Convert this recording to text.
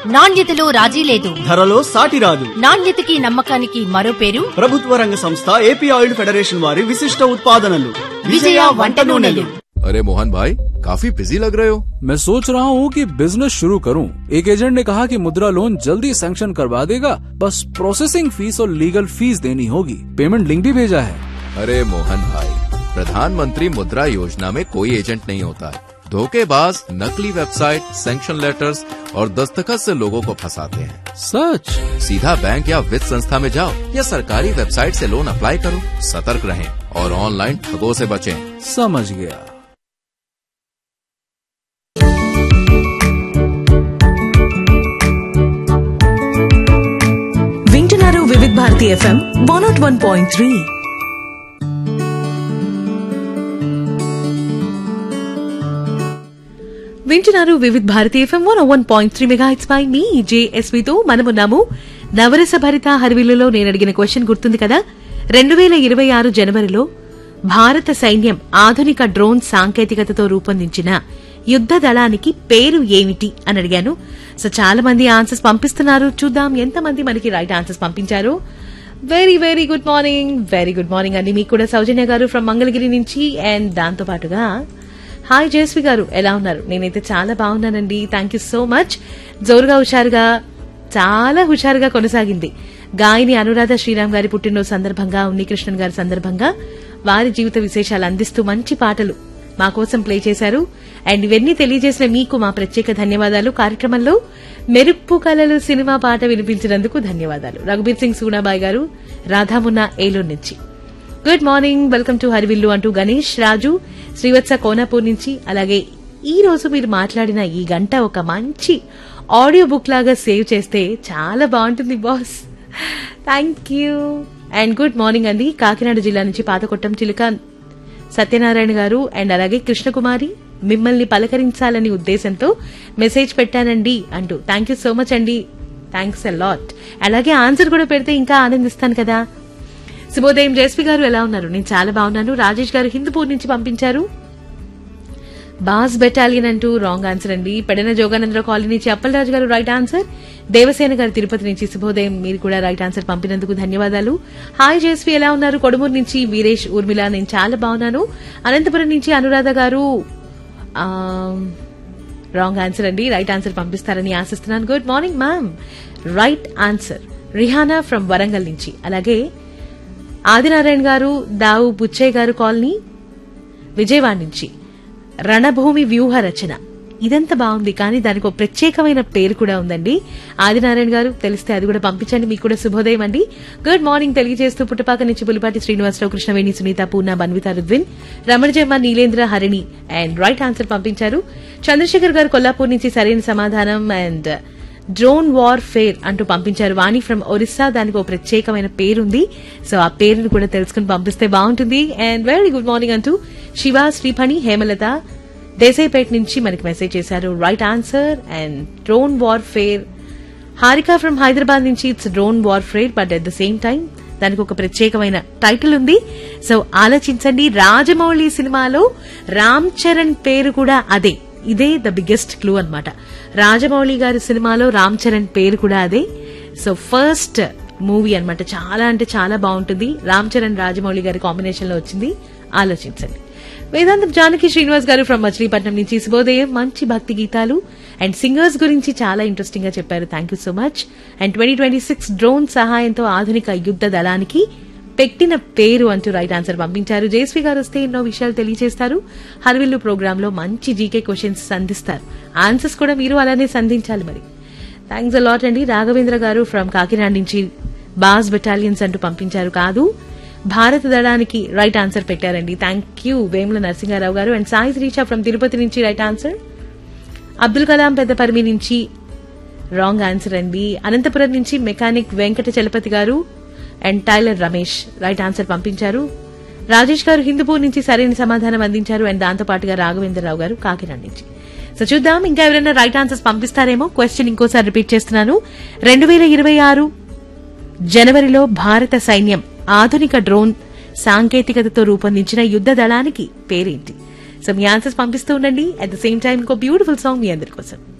నాణ్యతలో రాజీ లేదు ధరలో సాటి రాదు నాణ్యతకి నమ్మకానికి మరో పేరు ప్రభుత్వ రంగ సంస్థ ఏపీ ఆయిల్ ఫెడరేషన్ వారి విశిష్ట ఉత్పాదనలు విజయ వంట నూనెలు अरे मोहन भाई काफी बिजी लग रहे हो मैं सोच रहा हूँ कि बिजनेस शुरू करूँ एक एजेंट ने कहा कि मुद्रा लोन जल्दी सैंक्शन करवा देगा बस प्रोसेसिंग फीस और लीगल फीस देनी होगी पेमेंट लिंक भी भेजा है अरे मोहन भाई प्रधानमंत्री मुद्रा योजना में कोई एजेंट नहीं होता है धोखेबाज नकली वेबसाइट सैंक्शन लेटर्स और दस्तखत से लोगों को फंसाते हैं सच सीधा बैंक या वित्त संस्था में जाओ या सरकारी वेबसाइट से लोन अप्लाई करो सतर्क रहें और ऑनलाइन ठगों से बचें समझ गया వింటున్నారు Vividh Bharati FM one not one point three వింటున్నారు Vividh Bharati FM one one point three mega hits by మీ జేఎస్వితో మనమున్నాము నవరస భరిత హర్విలులో నేను అడిగిన క్వశ్చన్ గుర్తుంది కదా రెండు వేల ఇరవై ఆరు జనవరిలో భారత సైన్యం ఆధునిక డ్రోన్ సాంకేతికతతో రూపొందించిన యుద్ధ దళానికి పేరు ఏమిటి అని అడిగాను సో చాలా మంది ఆన్సర్స్ పంపిస్తున్నారు చూద్దాం ఎంతమంది మనకి రైట్ ఆన్సర్స్ పంపించారు very very good morning very good morning అండి మీకు కూడా సౌజన్య గారు ఫ్రమ్ మంగళగిరి నుంచి అండ్ దాంతో పాటుగా హాయ్ జయశ్రీ గారు ఎలా ఉన్నారు నేనైతే చాలా బాగున్నానండి థ్యాంక్ యూ సో మచ్ జోరుగా హుషారుగా చాలా హుషారుగా కొనసాగింది గాయని అనురాధ శ్రీరామ్ గారి పుట్టినరోజు సందర్భంగా ఉన్నికృష్ణన్ గారి సందర్భంగా వారి జీవిత విశేషాలు అందిస్తూ మంచి పాటలు మా కోసం ప్లే చేశారు అండ్ ఇవన్నీ తెలియజేసిన మీకు మా ప్రత్యేక ధన్యవాదాలు కార్యక్రమంలో మెరుపు కలలు సినిమా పాట వినిపించినందుకు ధన్యవాదాలు రఘుబీర్ సింగ్ సూనాబాయ్ గారు రాధామున్నా ఏలూరు నుంచి గుడ్ మార్నింగ్ వెల్కమ్ టు హరివిల్లు అంటూ గణేష్ రాజు శ్రీవత్స కోనాపూర్ నుంచి అలాగే ఈ రోజు మీరు మాట్లాడిన ఈ గంట ఒక మంచి ఆడియో బుక్ లాగా సేవ్ చేస్తే చాలా బాగుంటుంది boss thank you and good morning అండి కాకినాడ జిల్లా నుంచి పాతకొట్టం చిలుక సత్యనారాయణ గారు అండ్ అలాగే కృష్ణకుమారి మిమ్మల్ని పలకరించాలని ఉద్దేశంతో మెసేజ్ పెట్టానండి అంటూ థ్యాంక్ యూ సో మచ్ అండి థ్యాంక్స్ అ లాట్ అలాగే ఆన్సర్ కూడా పెడితే ఇంకా ఆనందిస్తాను కదా శుభోదయం జయశ్రీ గారు ఎలా ఉన్నారు నేను చాలా బాగున్నాను రాజేష్ గారు హిందూపూర్ నుంచి పంపించారు బాస్ బెటాలియన్ అంటూ రాంగ్ ఆన్సర్ అండి పెడన జోగానందరావు కాలనీ నుంచి అప్పలరాజు గారు రైట్ ఆన్సర్ దేవసేన గారు తిరుపతి నుంచి శుభోదయం మీరు కూడా రైట్ ఆన్సర్ పంపినందుకు ధన్యవాదాలు హాయ్ జయశ్రీ ఎలా ఉన్నారు కొడుమూరు నుంచి వీరేష్ ఊర్మిళ నేను చాలా బాగున్నాను అనంతపురం నుంచి అనురాధ గారు రాంగ్ ఆన్సర్ అండి రైట్ ఆన్సర్ పంపిస్తారని ఆశిస్తున్నాను good morning ma'am right answer Rihana from Warangal నుంచి అలాగే ఆదినారాయణ గారు దావు బుచ్చయ్య గారు కాలనీ విజయవాడ నుంచి రణభూమి వ్యూహ రచన ఇదంతా బాగుంది కానీ దానికి ఒక ప్రత్యేకమైన పేరు కూడా ఉందండి ఆదినారాయణ గారు తెలిస్తే అది కూడా పంపించండి మీకు కూడా శుభోదయం అండి గుడ్ మార్నింగ్ తెలియజేస్తూ పుట్టపాక నుంచి Pulipati Srinivasarao Krishnaveni Sunitha Purna Banvitha Rudvin Ramanajamma Neelendra Harini and right answer పంపించారు చంద్రశేఖర్ గారు కొల్లాపూర్ నుంచి సరైన సమాధానం అండ్ డ్రోన్ వార్ ఫేర్ అంటూ పంపించారు వాణి ఫ్రమ్ ఒరిస్సా దానికి ఒక ప్రత్యేకమైన పేరుంది సో ఆ పేరును కూడా తెలుసుకుని పంపిస్తే బాగుంటుంది అండ్ వెరీ గుడ్ మార్నింగ్ అంటూ శివ శ్రీఫణి హేమలత దేశాయిపేట నుంచి మనకి మెసేజ్ చేశారు right answer and drone warfare Harika from Hyderabad నుంచి it's drone warfare but at the same time దానికి ఒక ప్రత్యేకమైన టైటిల్ ఉంది సో ఆలోచించండి రాజమౌళి సినిమాలో రామ్ చరణ్ పేరు కూడా అదే ఇదే ద బిగ్గెస్ట్ క్లూ అన్నమాట రాజమౌళి గారి సినిమాలో రామ్ చరణ్ పేరు కూడా అదే సో ఫస్ట్ మూవీ అన్నమాట చాలా అంటే చాలా బాగుంటుంది రామ్ చరణ్ రాజమౌళి గారి కాంబినేషన్ లో వచ్చింది ఆలోచించండి వేదాంతం జానకి శ్రీనివాస్ గారు ఫ్రమ్ మచిలీపట్నం నుంచి శుభోదయం మంచి భక్తి గీతాలు అండ్ సింగర్స్ గురించి చాలా ఇంట్రెస్టింగ్ గా చెప్పారు thank you so much and twenty twenty six drone సహాయంతో ఆధునిక యుద్ధ దళానికి పెట్టిన పేరు అంటూ రైట్ ఆన్సర్ పంపించారు జయశ్రీ గారు వస్తే ఎన్నో విషయాలు తెలియజేస్తారు హర్విల్లు ప్రోగ్రామ్ లో మంచి జీకే క్వశ్చన్స్ సంధిస్తారు ఆన్సర్స్ కూడా మీరు అలానే సంధించాలి మరి థ్యాంక్స్ అలాట్ అండి రాఘవేంద్ర గారు ఫ్రమ్ కాకినాడ నుంచి బాస్ బెటాలియన్స్ అంటూ పంపించారు కాదు భారత దళానికి రైట్ ఆన్సర్ పెట్టారండి థ్యాంక్ యూ వేముల నరసింహారావు గారు అండ్ సాయి శ్రీచా ఫ్రమ్ తిరుపతి నుంచి రైట్ ఆన్సర్ అబ్దుల్ కలాం పెద్దపరిమి నుంచి రాంగ్ ఆన్సర్ అండి అనంతపురం నుంచి మెకానిక్ వెంకట చలపతి గారు and tailor Ramesh right answer పంపించారు రాజేష్ గారు హిందూపూర్ నుంచి సరైన సమాధానం అందించారు అండ్ దాంతో పాటుగా రాఘవేంద్రరావు గారు కాకినాడ నుంచి సో చూద్దాం ఇంకా ఎవరైనా రైట్ ఆన్సర్స్ పంపిస్తారేమో క్వశ్చన్ ఇంకోసారి రిపీట్ చేస్తున్నాను రెండు వేల ఇరవై ఆరు జనవరిలో భారత సైన్యం ఆధునిక డ్రోన్ సాంకేతికతతో రూపొందించిన యుద్ధ దళానికి పేరేంటి సో మీ ఆన్సర్స్ పంపిస్తూ ఉండండి అట్ ద సేమ్ టైం ఇంకో బ్యూటిఫుల్ సాంగ్ మీ అందరి కోసం